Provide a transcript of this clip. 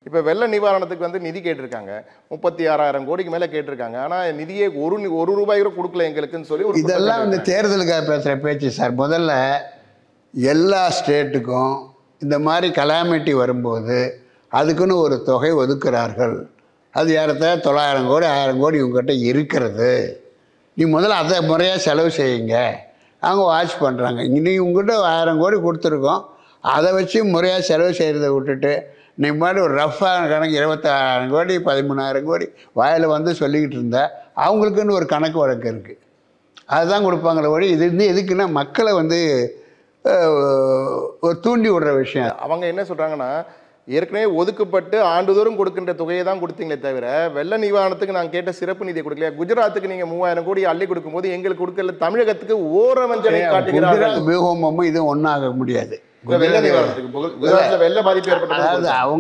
இப்போ வெள்ள நிவாரணத்துக்கு வந்து நிதி கேட்டிருக்காங்க முப்பத்தி ஆறாயிரம் கோடிக்கு மேலே கேட்டிருக்காங்க ஆனால் நிதியே ஒரு நி- ஒரு ரூபாய் கூட கொடுக்கல எங்களுக்குன்னு சொல்லி ஒரு இதெல்லாம் வந்து குற்றச்சாட்டு தேர்தலுக்காக பேசுகிற பேச்சு சார் முதல்ல எல்லா ஸ்டேட்டுக்கும் இந்த மாதிரி கலாமிட்டி வரும்போது அதுக்குன்னு ஒரு தொகை ஒதுக்குறார்கள் அது ஏறத்த தொள்ளாயிரம் கோடி ஆயிரம் கோடி உங்ககிட்ட இருக்கிறது நீ முதல்ல அதை முறையாக செலவு செய்யுங்க அவங்க வாட்ச் பண்ணுறாங்க இனி உங்ககிட்ட ஆயிரம் கோடி கொடுத்துருக்கோம் அதை வச்சு முறையாக செலவு செய்கிறத விட்டுட்டு நீ மாதிரி ஒரு ரஃப்பான கணக்கு இருபத்தாயிரம் கோடி பதிமூணாயிரம் கோடி வாயில் வந்து சொல்லிக்கிட்டு இருந்தா அவங்களுக்குன்னு ஒரு கணக்கு வழக்கு இருக்குது அதுதான் கொடுப்பாங்களே ஒழி இது வந்து எதுக்குன்னா மக்களை வந்து அஹ், ஒரு தூண்டி விடுற விஷயம் அவங்க என்ன சொல்றாங்கன்னா ஏற்கனவே ஒதுக்கப்பட்டு ஆண்டுதோறும் கொடுக்கின்ற தொகையை தான் கொடுத்தீங்களே தவிர வெள்ள நிவாரணத்துக்கு நான் கேட்ட சிறப்பு நிதியை கொடுக்கலையா குஜராத்துக்கு நீங்க மூவாயிரம் கோடி அள்ளி கொடுக்கும்போது எங்களுக்கு கொடுக்கல தமிழகத்துக்கு ஓர வஞ்சனை காட்டுகிறார்கள் குஜராத் பூகம்பமும் இதுவும் ஒன்றாக முடியாது வெள்ள நிவாரணத்துக்கு குஜராத்ல வெள்ள பாதிப்பு ஏற்பட்ட அதாவது அவங்க